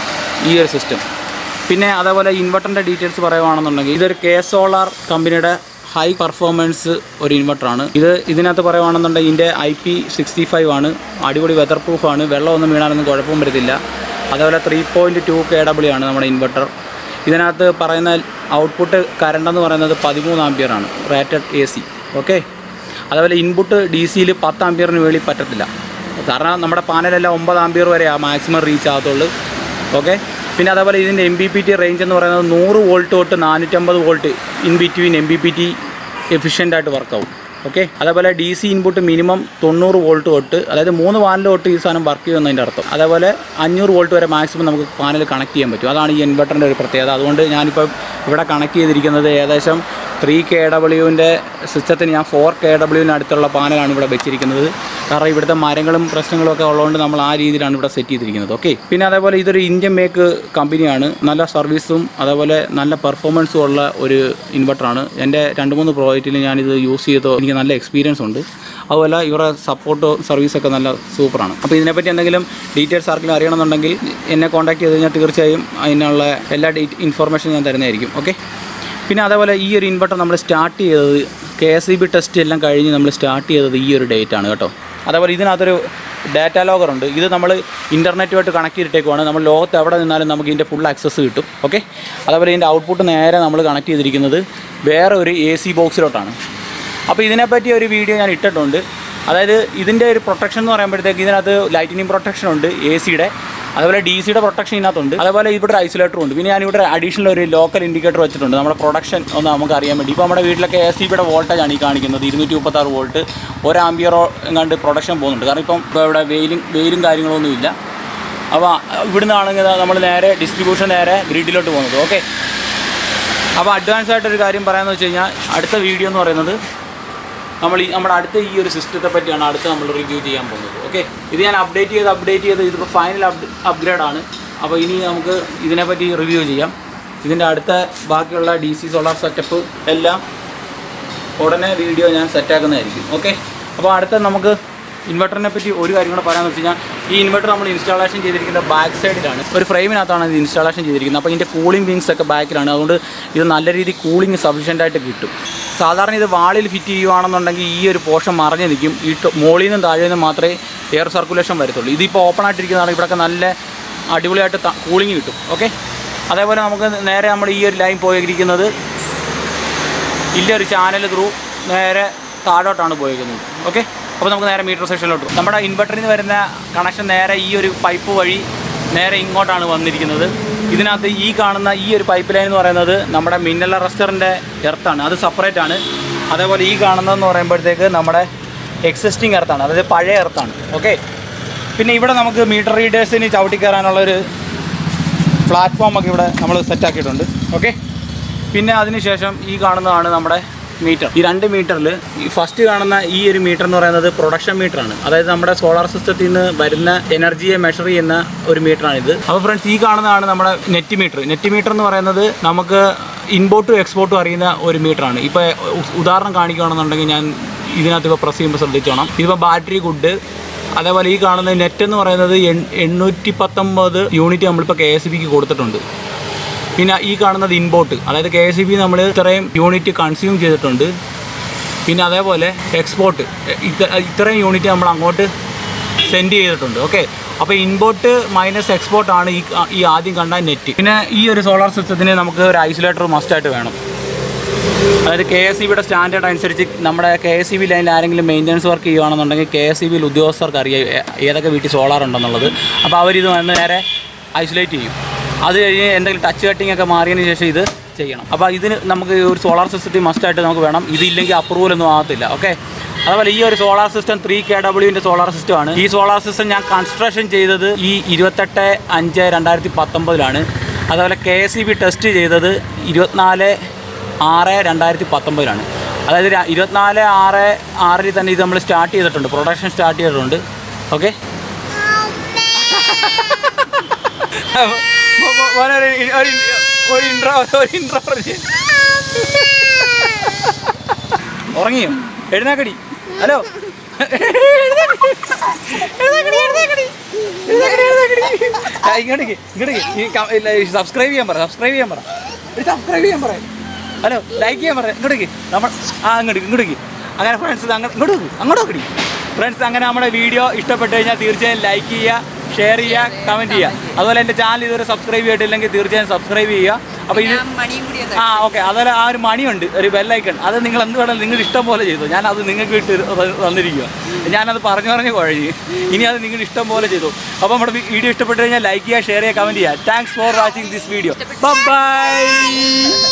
ഈ ഒരു സിസ്റ്റം പിന്നെ അതേപോലെ ഇൻവെർട്ടറിൻ്റെ ഡീറ്റെയിൽസ് പറയുകയാണെന്നുണ്ടെങ്കിൽ ഇതൊരു കെ സോളാർ കമ്പനിയുടെ ഹൈ പെർഫോമൻസ് ഒരു ഇൻവെർട്ടറാണ് ഇത് ഇതിനകത്ത് പറയുകയാണെന്നുണ്ടെങ്കിൽ ഇതിൻ്റെ ഐ പി സിക്സ്റ്റി ഫൈവ് ആണ് അടിപൊളി വെതർ പ്രൂഫാണ് വെള്ളമൊന്നും വീണാലൊന്നും കുഴപ്പവും വരത്തില്ല അതേപോലെ three point two K W ആണ് നമ്മുടെ ഇൻവെർട്ടർ ഇതിനകത്ത് പറയുന്ന ഔട്ട്പുട്ട് കറണ്ട് എന്ന് പറയുന്നത് പതിമൂന്ന് ആംപിയർ ആണ് റേറ്റഡ് എ സി ഓക്കെ അതേപോലെ ഇൻപുട്ട് ഡി സിയിൽ പത്ത് ആംപിയറിന് വേണ്ടി പറ്റത്തില്ല കാരണം നമ്മുടെ പാനലെല്ലാം ഒമ്പത് ആംപിയർ വരെയാണ് മാക്സിമം റീച്ച് ആകത്തുള്ളൂ ഓക്കെ പിന്നെ അതേപോലെ ഇതിൻ്റെ M B P T range എന്ന് പറയുന്നത് നൂറ് വോൾട്ട് തൊട്ട് നാനൂറ്റമ്പത് volt in between M B P T എഫിഷ്യൻ്റായിട്ട് വർക്കാവും ഓക്കെ അതേപോലെ ഡി സി ഇൻപുട്ട് മിനിമം തൊണ്ണൂറ് വോൾട്ട് തൊട്ട് അതായത് മൂന്ന് പാനൽ തൊട്ട് ഈ സാധനം വർക്ക് ചെയ്യുന്നതിൻ്റെ അർത്ഥം അതേപോലെ അഞ്ഞൂറ് വോൾട്ട് വരെ മാക്സിമം നമുക്ക് പാനൽ കണക്ട് ചെയ്യാൻ പറ്റും അതാണ് ഈ ഇൻവെർട്ടറിൻ്റെ ഒരു പ്രത്യേകത അതുകൊണ്ട് ഞാനിപ്പോൾ ഇവിടെ കണക്ട് ചെയ്തിരിക്കുന്നത് ഏകദേശം ത്രീ കെ ഡബ്ല്യുവിൻ്റെ സിസ്റ്റത്തിന് ഞാൻ ഫോർ കെ ഡബ്ല്യുവിന് അടുത്തുള്ള പാനലാണ് ഇവിടെ വെച്ചിരിക്കുന്നത് കാരണം ഇവിടുത്തെ മരങ്ങളും പ്രശ്നങ്ങളും ഒക്കെ ഉള്ളതുകൊണ്ട് നമ്മൾ ആ രീതിയിലാണ് ഇവിടെ സെറ്റ് ചെയ്തിരിക്കുന്നത് ഓക്കെ പിന്നെ അതേപോലെ ഇതൊരു ഇന്ത്യൻ മേക്ക് കമ്പനിയാണ് നല്ല സർവീസും അതേപോലെ നല്ല പെർഫോമൻസും ഉള്ള ഒരു ഇൻവെർട്ടറാണ് എൻ്റെ രണ്ട് മൂന്ന് പ്രോജക്റ്റിൽ ഞാനിത് യൂസ് ചെയ്തോ എനിക്ക് നല്ല എക്സ്പീരിയൻസ് ഉണ്ട് അതുപോലെ ഇവരുടെ സപ്പോർട്ടോ സർവീസൊക്കെ നല്ല സൂപ്പറാണ് അപ്പോൾ ഇതിനെപ്പറ്റി എന്തെങ്കിലും ഡീറ്റെയിൽസ് ആർക്കെങ്കിലും അറിയണമെന്നുണ്ടെങ്കിൽ എന്നെ കോൺടാക്ട് ചെയ്ത് കഴിഞ്ഞാൽ തീർച്ചയായും അതിനുള്ള എല്ലാ ഡീ ഇൻഫോർമേഷൻ ഞാൻ തരുന്നതായിരിക്കും ഓക്കെ പിന്നെ അതേപോലെ ഈ ഒരു ഇൻവെർട്ടർ നമ്മൾ സ്റ്റാർട്ട് ചെയ്തത് K S E B test എല്ലാം കഴിഞ്ഞ് നമ്മൾ സ്റ്റാർട്ട് ചെയ്തത് ഈ ഒരു ഡേറ്റ് ആണ് കേട്ടോ അതേപോലെ ഇതിനകത്തൊരു ഡാറ്റ ലോഗർ ഉണ്ട് ഇത് നമ്മൾ ഇൻ്റർനെറ്റുമായിട്ട് കണക്ട് ചെയ്തിട്ടേക്കുവാണ് നമ്മൾ ലോകത്ത് എവിടെ നിന്നാലും നമുക്ക് ഇതിൻ്റെ ഫുൾ ആക്സസ് കിട്ടും ഓക്കെ അതേപോലെ ഇതിൻ്റെ ഔട്ട്പുട്ട് നേരെ നമ്മൾ കണക്ട് ചെയ്തിരിക്കുന്നത് വേറെ ഒരു എ സി ബോക്സിലോട്ടാണ് അപ്പോൾ ഇതിനെപ്പറ്റി ഒരു വീഡിയോ ഞാൻ ഇട്ടിട്ടുണ്ട് അതായത് ഇതിൻ്റെ ഒരു പ്രൊട്ടക്ഷൻ എന്ന് പറയുമ്പോഴത്തേക്ക് ഇതിനകത്ത് ലൈറ്റിനിങ് പ്രൊട്ടക്ഷൻ ഉണ്ട് എ സിയുടെ അതുപോലെ ഡി സിയുടെ പ്രൊട്ടക്ഷൻ ഇതിനകത്തുണ്ട് അതേപോലെ ഇവിടെ ഒരു ഐസൊലേറ്ററും ഉണ്ട് പിന്നെ ഞാനിവിടെ അഡീഷണൽ ഒരു ലോക്കൽ ഇൻഡിക്കേറ്റർ വെച്ചിട്ടുണ്ട് നമ്മുടെ പ്രൊഡക്ഷൻ ഒന്ന് നമുക്ക് അറിയാൻ വേണ്ടി ഇപ്പോൾ നമ്മുടെ വീട്ടിലൊക്കെ എ സി ബിയുടെ വോൾട്ടേജ് ആണ് ഈ കാണിക്കുന്നത് ഇരുന്നൂറ്റി മുപ്പത്താറ് വോൾട്ട് ഒരു ആംബിയറോ എങ്ങാണ്ട് പ്രൊഡക്ഷൻ പോകുന്നുണ്ട് കാരണം ഇപ്പം ഇപ്പോൾ ഇവിടെ വെയിലും വെയിലും കാര്യങ്ങളൊന്നും ഇല്ല അപ്പോൾ ഇവിടുന്ന് ആണെങ്കിൽ നമ്മൾ നേരെ ഡിസ്ട്രിബ്യൂഷൻ നേരെ ഗ്രിഡിലോട്ട് പോകുന്നത് ഓക്കെ അപ്പോൾ അഡ്വാൻസ് ആയിട്ടൊരു കാര്യം പറയാമെന്ന് വെച്ച് കഴിഞ്ഞാൽ അടുത്ത വീഡിയോ എന്ന് പറയുന്നത് നമ്മൾ ഈ നമ്മുടെ അടുത്ത ഈ ഒരു സിസ്റ്റത്തെ പറ്റിയാണ് അടുത്ത് നമ്മൾ റിവ്യൂ ചെയ്യാൻ പോകുന്നത് ഓക്കെ ഇത് ഞാൻ അപ്ഡേറ്റ് ചെയ്ത് അപ്ഡേറ്റ് ചെയ്ത് ഇതിപ്പോൾ ഫൈനൽ അപ് അപ്ഗ്രേഡ് ആണ് അപ്പോൾ ഇനി നമുക്ക് ഇതിനെപ്പറ്റി റിവ്യൂ ചെയ്യാം ഇതിൻ്റെ അടുത്ത ബാക്കിയുള്ള ഡി സി സോളാർ സെറ്റപ്പ് എല്ലാം ഉടനെ വീഡിയോ ഞാൻ സെറ്റാക്കുന്നതായിരിക്കും ഓക്കെ അപ്പോൾ അടുത്ത നമുക്ക് ഇൻവെർട്ടറിനെ പറ്റി ഒരു കാര്യം കൂടെ പറയാമെന്ന് വെച്ച് കഴിഞ്ഞാൽ ഈ ഇൻവെർട്ടർ നമ്മൾ ഇൻസ്റ്റാളേഷൻ ചെയ്തിരിക്കുന്ന ബാക്ക് സൈഡിലാണ് ഒരു ഫ്രെയിമിനകത്താണ് ഇത് ഇൻസ്റ്റാളേഷൻ ചെയ്തിരിക്കുന്നത് അപ്പോൾ ഇതിൻ്റെ കൂളിംഗ് വിങ്സ് ഒക്കെ ബാക്കിലാണ് അതുകൊണ്ട് ഇത് നല്ല രീതിയിൽ കൂളിംഗ് സഫീഷ്യൻ്റ് ആയിട്ട് കിട്ടും സാധാരണ ഇത് വാളിൽ ഫിറ്റ് ചെയ്യുവാണെന്നുണ്ടെങ്കിൽ ഈ ഒരു പോർഷൻ മറഞ്ഞു നിൽക്കും ഈ ടോ- മുകളിൽ നിന്നും താഴെ നിന്നും മാത്രമേ എയർ സർക്കുലേഷൻ വരത്തുള്ളൂ ഇതിപ്പോൾ ഓപ്പൺ ആയിട്ടിരിക്കുന്നതാണ് ഇവിടെയൊക്കെ നല്ല അടിപൊളിയായിട്ട് കൂളിംഗ് കിട്ടും ഓക്കെ അതേപോലെ നമുക്ക് നേരെ നമ്മൾ ഈ ഒരു ലൈൻ പോയിരിക്കുന്നത് ഇല്ല ഒരു ചാനൽ ത്രൂ നേരെ താഴോട്ടാണ് പോയിരിക്കുന്നത് ഓക്കെ അപ്പോൾ നമുക്ക് നേരെ മീറ്റർ സെക്ഷനിലോട്ട് പോകും. നമ്മുടെ ഇൻവെർട്ടറിൽ നിന്ന് വരുന്ന കണക്ഷൻ നേരെ ഈ ഒരു പൈപ്പ് വഴി നേരെ ഇങ്ങോട്ടാണ് വന്നിരിക്കുന്നത് ഇതിനകത്ത് ഈ കാണുന്ന ഈ ഒരു പൈപ്പ് ലൈൻ എന്ന് പറയുന്നത് നമ്മുടെ മിന്നൽ അറസ്റ്ററിൻ്റെ എർത്താണ് അത് സെപ്പറേറ്റ് ആണ് അതേപോലെ ഈ കാണുന്നതെന്ന് പറയുമ്പോഴത്തേക്ക് നമ്മുടെ എക്സിസ്റ്റിംഗ് എർത്താണ് അതായത് പഴയ എർത്താണ് ഓക്കെ പിന്നെ ഇവിടെ നമുക്ക് മീറ്റർ റീഡേഴ്സിന് ചവിട്ടി കയറാനുള്ളൊരു പ്ലാറ്റ്ഫോം ഒക്കെ ഇവിടെ നമ്മൾ സെറ്റാക്കിയിട്ടുണ്ട് ഓക്കെ പിന്നെ അതിനുശേഷം ഈ കാണുന്നതാണ് നമ്മുടെ മീറ്റർ ഈ രണ്ട് മീറ്ററിൽ ഈ ഫസ്റ്റ് കാണുന്ന ഈ ഒരു മീറ്റർ എന്ന് പറയുന്നത് പ്രൊഡക്ഷൻ മീറ്ററാണ് അതായത് നമ്മുടെ സോളാർ സിസ്റ്റത്തിൽ നിന്ന് വരുന്ന എനർജിയെ മെഷർ ചെയ്യുന്ന ഒരു മീറ്ററാണ് ഇത് അപ്പോൾ ഫ്രണ്ട്സ് ഈ കാണുന്നതാണ് നമ്മുടെ നെറ്റ് മീറ്റർ നെറ്റ് മീറ്റർ എന്ന് പറയുന്നത് നമുക്ക് ഇൻപോർട്ടും എക്സ്പോർട്ടും അറിയുന്ന ഒരു മീറ്ററാണ് ഇപ്പോൾ ഉദാഹരണം കാണിക്കുകയാണെന്നുണ്ടെങ്കിൽ ഞാൻ ഇതിനകത്ത് ഇപ്പോൾ പ്രസ് ചെയ്യുമ്പോൾ ശ്രദ്ധിച്ചോണം ഇതിപ്പോൾ ബാറ്ററി ഗുഡ് അതേപോലെ ഈ കാണുന്ന നെറ്റ് എന്ന് പറയുന്നത് എൺ- എണ്ണൂറ്റി പത്തൊമ്പത് യൂണിറ്റ് നമ്മളിപ്പോൾ കെ എസ് ബിക്ക് കൊടുത്തിട്ടുണ്ട് പിന്നെ ഈ കാണുന്നത് ഇൻബോട്ട് അതായത് കെ എസ് ബി നമ്മൾ ഇത്രയും യൂണിറ്റ് കൺസ്യൂം ചെയ്തിട്ടുണ്ട് പിന്നെ അതേപോലെ എക്സ്പോർട്ട് ഇത്രയും യൂണിറ്റ് നമ്മൾ അങ്ങോട്ട് സെൻഡ് ചെയ്തിട്ടുണ്ട് ഓക്കെ അപ്പോൾ ഇൻബോട്ട് മൈനസ് എക്സ്പോർട്ട് ആണ് ഈ ഈ ആദ്യം കണ്ട നെറ്റ് പിന്നെ ഈ ഒരു സോളാർ സിസ്റ്റത്തിന് നമുക്ക് ഒരു ഐസൊലേറ്റർ മസ്റ്റായിട്ട് വേണം അതായത് കെ എസ് ഇ ബിയുടെ സ്റ്റാൻഡേർഡ് അനുസരിച്ച് നമ്മുടെ കെ എസ് ഇ ബി ലൈനിൽ ആരെങ്കിലും മെയിൻ്റനൻസ് വർക്ക് ചെയ്യുകയാണെന്നുണ്ടെങ്കിൽ കെ എസ് ഇ ബിയിൽ ഉദ്യോഗസ്ഥർക്ക് അറിയാം ഏ- ഏതൊക്കെ വീട്ടിൽ സോളാർ ഉണ്ടെന്നുള്ളത് അപ്പോൾ അവരിത് വന്ന് നേരെ ഐസൊലേറ്റ് ചെയ്യും അത് കഴിഞ്ഞ് എന്തെങ്കിലും ടച്ച് കട്ടിംഗ് ഒക്കെ മാറിയതിന് ശേഷം ഇത് ചെയ്യണം അപ്പോൾ ഇതിന് നമുക്ക് ഈ ഒരു സോളാർ സിസ്റ്റത്തിൽ മസ്റ്റായിട്ട് നമുക്ക് വേണം ഇതില്ലെങ്കിൽ അപ്രൂവൽ ഒന്നും ആകത്തില്ല ഓക്കെ അതുപോലെ ഈ ഒരു സോളാർ സിസ്റ്റം ത്രീ കെ ഡബ്ല്യുവിൻ്റെ സോളാർ സിസ്റ്റമാണ് ഈ സോളാർ സിസ്റ്റം ഞാൻ കൺസ്ട്രക്ഷൻ ചെയ്തത് ഈ ഇരുപത്തെട്ട് അഞ്ച് രണ്ടായിരത്തി പത്തൊമ്പതിലാണ് അതുപോലെ K S E B test ചെയ്തത് ഇരുപത്തിനാല് ആറ് രണ്ടായിരത്തി പത്തൊമ്പതിലാണ് അതായത് ര- ഇരുപത്തിനാല് ആറ് ആറിൽ തന്നെ ഇത് നമ്മൾ സ്റ്റാർട്ട് ചെയ്തിട്ടുണ്ട് പ്രൊഡക്ഷൻ സ്റ്റാർട്ട് ചെയ്തിട്ടുണ്ട് ഓക്കെ ഒരു ഇൻട്രോ ഒരു ഇൻട്രോ ഉറങ്ങിയോ എഴുന്നേക്കടി ഹലോ ഇങ്ങോട്ടേക്ക് ഇങ്ങോട്ടേക്ക് സബ്സ്ക്രൈബ് ചെയ്യാൻ പറ സബ്സ്ക്രൈബ് ചെയ്യാൻ പറ സബ്സ്ക്രൈബ് ചെയ്യാൻ പറ ഹലോ ലൈക്ക് ചെയ്യാൻ പറ ഇങ്ങോട്ടേക്ക് നമ്മൾ ആ ഇങ്ങോട്ട് ഇങ്ങോട്ടേക്ക് അങ്ങനെ ഫ്രണ്ട്സ് അങ്ങോട്ട് ഇങ്ങോട്ട് നോക്ക് അങ്ങോട്ട് നോക്കടി ഫ്രണ്ട്സ് അങ്ങനെ നമ്മുടെ വീഡിയോ ഇഷ്ടപ്പെട്ട് കഴിഞ്ഞാൽ തീർച്ചയായും ലൈക്ക് ചെയ്യുക ഷെയർ ചെയ്യുക കമൻറ്റ് ചെയ്യുക അതുപോലെ എൻ്റെ ചാനൽ ഇതുവരെ സബ്സ്ക്രൈബ് ചെയ്തിട്ടില്ലെങ്കിൽ തീർച്ചയായും സബ്സ്ക്രൈബ് ചെയ്യുക അപ്പോൾ ഇത് മണിയും കൂടി ഒന്ന് ആ ഓക്കെ അതുപോലെ ആ ഒരു മണിയുണ്ട് ഒരു ബെല്ലൈക്കൺ അത് നിങ്ങൾ എന്ത് വേണമെങ്കിലും നിങ്ങൾ ഇഷ്ടം പോലെ ചെയ്തു ഞാൻ അത് നിങ്ങൾക്ക് ഇട്ട് തന്നിരിക്കുക ഞാനത് പറഞ്ഞു പറഞ്ഞു കുഴഞ്ഞ് ഇനി അത് നിങ്ങൾ ഇഷ്ടം പോലെ ചെയ്തു അപ്പോൾ നമ്മുടെ വീഡിയോ ഇഷ്ടപ്പെട്ട് കഴിഞ്ഞാൽ ലൈക്ക് ചെയ്യുക ഷെയർ ചെയ്യുക കമൻറ്റ് ചെയ്യുക thanks for watching this video by